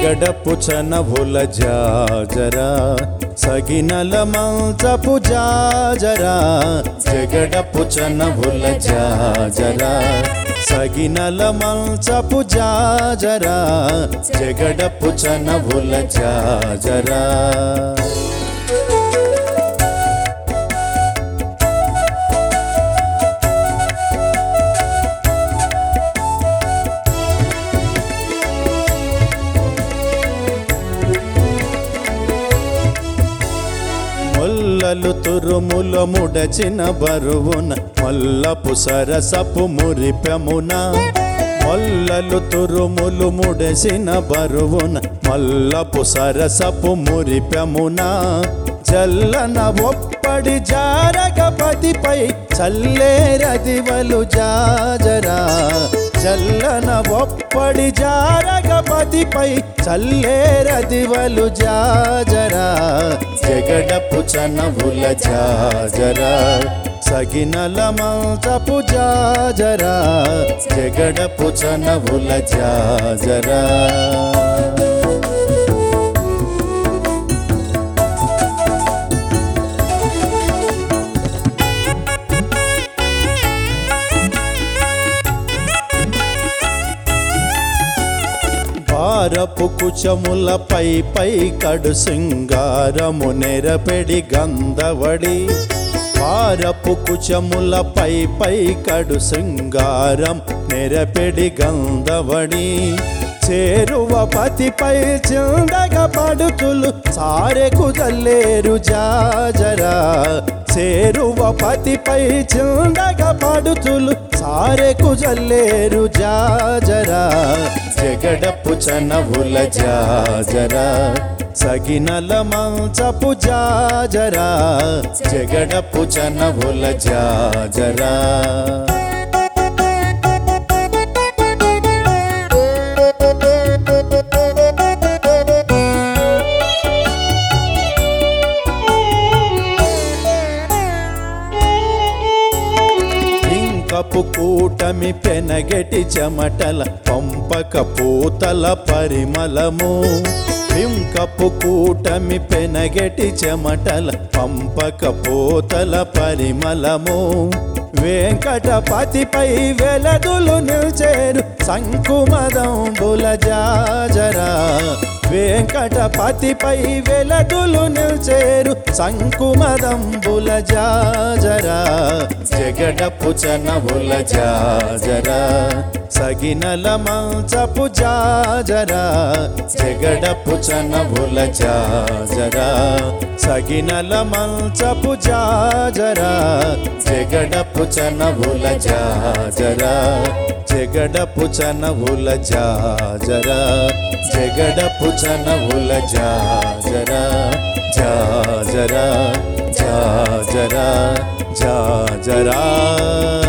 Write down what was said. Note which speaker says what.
Speaker 1: జగడపు చనభుల జాజరా సగినల మంచపు జాజరా జగడపు చనభుల జాజరా సగినల మంచపు జాజరా జగడపు చనభుల జాజరా మొల్లలు తురుముల ముడచిన బరువున మొల్లపు సరసపు మురిపెమున మొల్లలు తురుములు ముడసిన బరువున మల్లపు సరసపు మురిపెమున జల్లన ఒప్పడి జారగపతిపై చల్లేరదివలు జాజరా చల్లన ఒప్పడి జారగపతిపై చల్లేరదివలు జాజరా జగడపు చనవుల జాజరా సగినల మంచపు జాజరా జగడపు చనవుల జాజరా భారపు కుచముల పై పై కడు సింగారము నెరపెడి గంధవడి భారపు కుచముల పై పై కడు సింగారం నెరపెడి గంధవడి చేరువ పతిపై చిందగ పడుతులు సారెకు జల్లేరు జాజరా చేరువ పతిపై చిందగ పడుతులు సారెకు జల్లేరు జాజరా జగడపు చనవుల జాజరా సగినల మంచపు జాజరా జగడపు చనవుల జాజరా ఇంకపు కూటమి పెనగెటి చెమటల పంపక పూతల పరిమళము ఇంకపు కూటమి పెనగెటి చెమటల పంపక పూతల పరిమళము వెంకటపతిపై వెలదులు నిల్చేరు శంకుమదంబుల జాజరా వెంకటపతిపై వెలదులు నిల్చేరు శంకుమదంబుల జాజరా జగడపు చనవుల జాజరా సగినల మంచపు జాజరా జగడపు చనవుల జాజరా సగినల మంచపు జాజరా జగడపు చనవుల జాజరా జగడపు చనవుల జాజరా జగడపు చనవుల జాజరా జాజరా జాజరా జాజరా